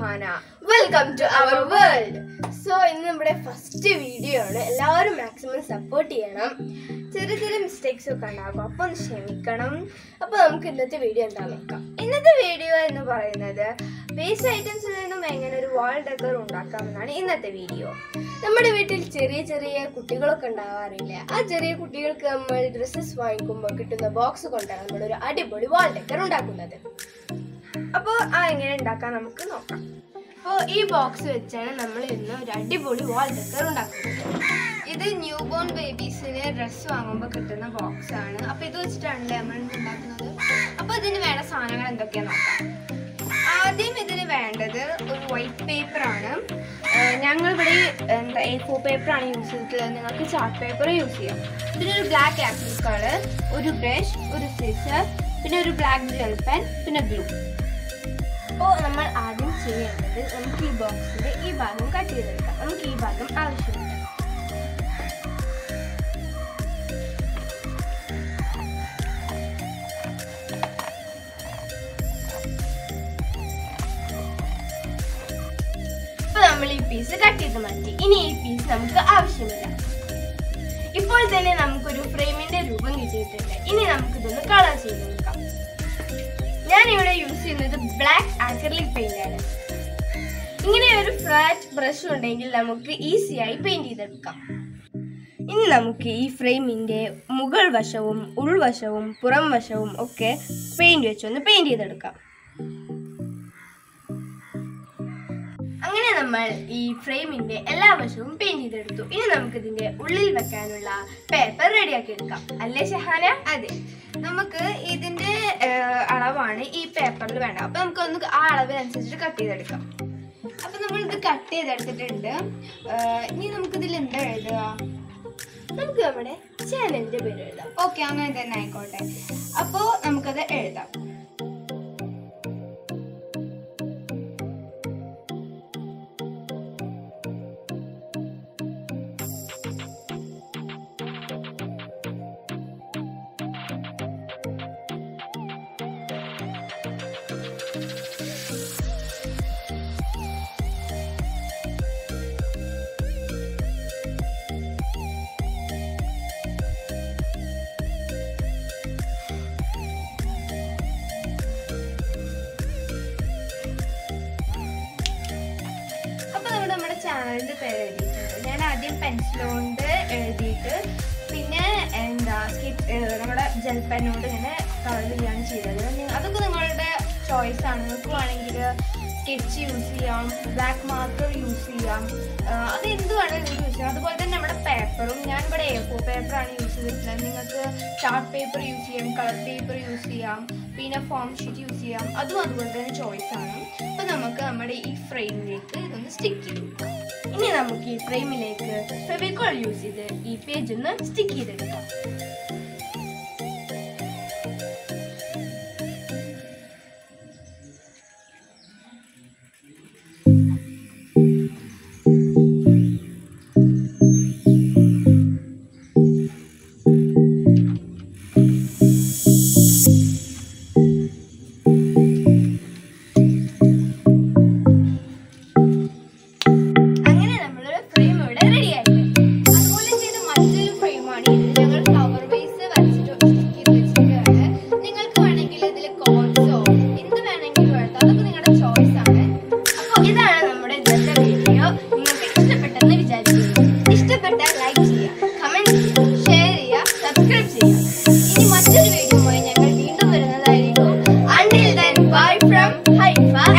Shahana welcome to our world so ഇന്ന് നമ്മുടെ first video ആണ് എല്ലാവരും മാക്സിമം സപ്പോർട്ട് ചെയ്യണം ചെറിയ ചെറിയ മിസ്റ്റേക്സ് ഒക്കെ ഉണ്ടാകും അപ്പോൾ ഒന്ന് ക്ഷമിക്കണം അപ്പോൾ നമുക്ക് ഇന്നത്തെ വീഡിയോ എന്താ നോക്കാം ഇന്നത്തെ വീഡിയോ എന്ന് പറയുന്നത് വേസ്റ്റ് ഐറ്റംസിൽ നിന്നും എങ്ങനെ ഒരു വാൾ ഡെക്കർ ഉണ്ടാക്കാമെന്നാണ് ഇന്നത്തെ വീഡിയോ നമ്മുടെ വീട്ടിൽ ചെറിയ ചെറിയ കുട്ടികളൊക്കെ ഉണ്ടാവാറില്ല ആ ചെറിയ കുട്ടികൾക്ക് നമ്മൾ ഡ്രസ്സസ് വാങ്ങിക്കുമ്പോൾ കിട്ടുന്ന ബോക്സ് കൊണ്ടാണ് നമ്മൾ ഒരു അടിപൊളി വാൾ ഡെക്കർ ഉണ്ടാക്കുന്നത് അപ്പോൾ ആ എങ്ങനെ ഉണ്ടാക്കാൻ നമുക്ക് നോക്കാം അപ്പോൾ ഈ ബോക്സ് വെച്ചാണ് നമ്മൾ ഇന്ന് ഒരു അടിപൊളി വാൾ ഡെക്കർ ഉണ്ടാക്കുന്നത് ഇത് ന്യൂ ബോൺ ബേബീസിന് ഡ്രസ്സ് വാങ്ങുമ്പോൾ കിട്ടുന്ന ബോക്സ് ആണ് അപ്പോൾ ഇത് വെച്ചിട്ടാണല്ലേ നമ്മൾ ഇന്ന് ഉണ്ടാക്കുന്നത് അപ്പോൾ ഇതിന് വേണ്ട സാധനങ്ങൾ എന്തൊക്കെയാണെന്ന് നോക്കാം ആദ്യം ഇതിന് വേണ്ടത് ഒരു വൈറ്റ് പേപ്പർ ആണ് ഞങ്ങൾ ഇവിടെ എന്താ എ ഫോർ പേപ്പർ ആണ് യൂസ് ചെയ്തിട്ടുള്ളത് നിങ്ങൾക്ക് ചാർട്ട് പേപ്പർ യൂസ് ചെയ്യാം പിന്നെ ഒരു ബ്ലാക്ക് ആക്രിൽ കളർ ഒരു ബ്രഷ് ഒരു സിസർ പിന്നെ ഒരു ബ്ലാക്ക് ജെൽ പെൻ പിന്നെ ഗ്ലൂ അപ്പോൾ നമ്മൾ ആദ്യം ചെയ്യേണ്ടത് നമുക്ക് ഈ ബോക്സിന്റെ ഈ ഭാഗം കട്ട് ചെയ്തെടുക്കാം നമുക്ക് ഈ ഭാഗം ആവശ്യമില്ല ഇപ്പൊ നമ്മൾ ഈ പീസ് കട്ട് ചെയ്ത് മാറ്റി ഇനി ഈ പീസ് നമുക്ക് ആവശ്യമില്ല ഇപ്പോൾ തന്നെ നമുക്കൊരു ഫ്രെയിമിന്റെ രൂപം കിട്ടിയിട്ടുണ്ട് ഇനി നമുക്കിതൊന്ന് കളർ ചെയ്ത് നോക്കാം ഞാൻ ഇവിടെ യൂസ് ചെയ്യുന്നത് ബ്ലാക്ക് ആക്രിലിക് പെയിന്റ് ആണ് ഇങ്ങനെ ഒരു ഫ്ലാറ്റ് ബ്രഷ് ഉണ്ടെങ്കിൽ നമുക്ക് ഈസിയായി പെയിന്റ് ചെയ്തെടുക്കാം ഇനി നമുക്ക് ഈ ഫ്രെയിമിന്റെ മുകൾ വശവും ഉൾവശവും പുറം വശവും ഒക്കെ പെയിന്റ് വെച്ചൊന്ന് പെയിന്റ് ചെയ്തെടുക്കാം അങ്ങനെ നമ്മൾ ഈ ഫ്രെയിമിന്റെ എല്ലാ വശവും പെയിന്റ് ചെയ്തെടുത്തു ഇനി നമുക്ക് ഇതിന്റെ ഉള്ളിൽ വെക്കാനുള്ള പേപ്പർ റെഡിയാക്കി എടുക്കാം അല്ലേ ഷഹാന അതെ നമുക്ക് ഇതിന്റെ ഏഹ്, അളവാണ് ഈ പേപ്പറിൽ വേണ്ടത് അപ്പൊ നമുക്ക് ഒന്ന് ആ അളവിനനുസരിച്ച് കട്ട് ചെയ്തെടുക്കാം അപ്പൊ നമ്മൾ ഇത് കട്ട് ചെയ്തെടുത്തിട്ടുണ്ട് ഏഹ്, ഇനി നമുക്ക് ഇതിൽ എന്താ എഴുതുക നമുക്ക് നമ്മുടെ ചാനലിന്റെ പേര് എഴുതാം ഓക്കെ അങ്ങനെ തന്നെ ആയിക്കോട്ടെ അപ്പോൾ നമുക്കത് എഴുതാം അപ്പൊ നമ്മൾ നമ്മുടെ ചാനലിന്റെ പേര് എഴുതിയിട്ടുണ്ട് ഞാൻ ആദ്യം പെൻസിൽ കൊണ്ട് എഴുതിയിട്ട് പിന്നെ എന്താ സ്കിപ്പ് നമ്മുടെ ജെൽ പെന്നോട് ഇങ്ങനെ കളർ ചെയ്യാണ് ചെയ്തത് നി- അതൊക്കെ നിങ്ങളുടെ ചോയ്സ് ആണ് നിങ്ങൾക്ക് വേണമെങ്കിൽ സ്കെച്ച് യൂസ് ചെയ്യാം ബ്ലാക്ക് മാർക്കർ യൂസ് ചെയ്യാം ആ, അത് എന്ത് വേണമെങ്കിലും യൂസ് ചെയ്യാം അതുപോലെ തന്നെ നമ്മുടെ പേപ്പറും ഞാൻ ഇവിടെ എ ഫോർ പേപ്പറാണ് യൂസ് ചെയ്തിട്ടുള്ളത് നിങ്ങൾക്ക് ചാർട്ട് പേപ്പർ യൂസ് ചെയ്യാം കളർ പേപ്പർ യൂസ് ചെയ്യാം പിന്നെ ഫോം ഷീറ്റ് യൂസ് ചെയ്യാം അതും അതുപോലെ തന്നെ ചോയ്സ് ആണ് അപ്പം നമുക്ക് നമ്മുടെ ഈ ഫ്രെയിമിലേക്ക് ഇതൊന്ന് സ്റ്റിക്ക് ചെയ്ത് കൊടുക്കാം ഇനി നമുക്ക് ഈ ഫ്രെയിമിലേക്ക് ഫെവിക്കോൾ യൂസ് ചെയ്ത് ഈ പേജ് ഒന്ന് സ്റ്റിക്ക് ചെയ്തെടുക്കാം അങ്ങനെ നമ്മളൊരു ഫ്രെയിം ഇവിടെ റെഡി ആയിട്ടുണ്ട് അതുപോലെ ചെയ്ത മറ്റൊരു ഫ്രെയിമാണ് ഇത് ഞങ്ങൾ ഫ്ലവർ വേസ് വരച്ചിട്ട് stick ചെയ്ത് വെച്ചിട്ടാണ് നിങ്ങൾക്ക് വേണമെങ്കിൽ ഇതിൽ കോൺസോ എന്ത് വേണമെങ്കിലും എടുത്തോ അതൊക്കെ നിങ്ങളുടെ ചോയ്സ് ആണ് അപ്പോൾ ഇതാണ് നമ്മുടെ ഇന്നത്തെ വീഡിയോ നിങ്ങൾക്ക് ഇഷ്ടപ്പെട്ടെന്ന് വിചാരിക്കുന്നു ഇഷ്ടപ്പെട്ടാൽ ലൈക്ക് ചെയ്യുക കമന്റ് ചെയ്യുക ഷെയർ ചെയ്യുക സബ്സ്ക്രൈബ് ചെയ്യുക ഇനി മറ്റൊരു വീഡിയോയുമായി ഞങ്ങൾ വീണ്ടും വരുന്നതായിരിക്കും until then bye from Haifa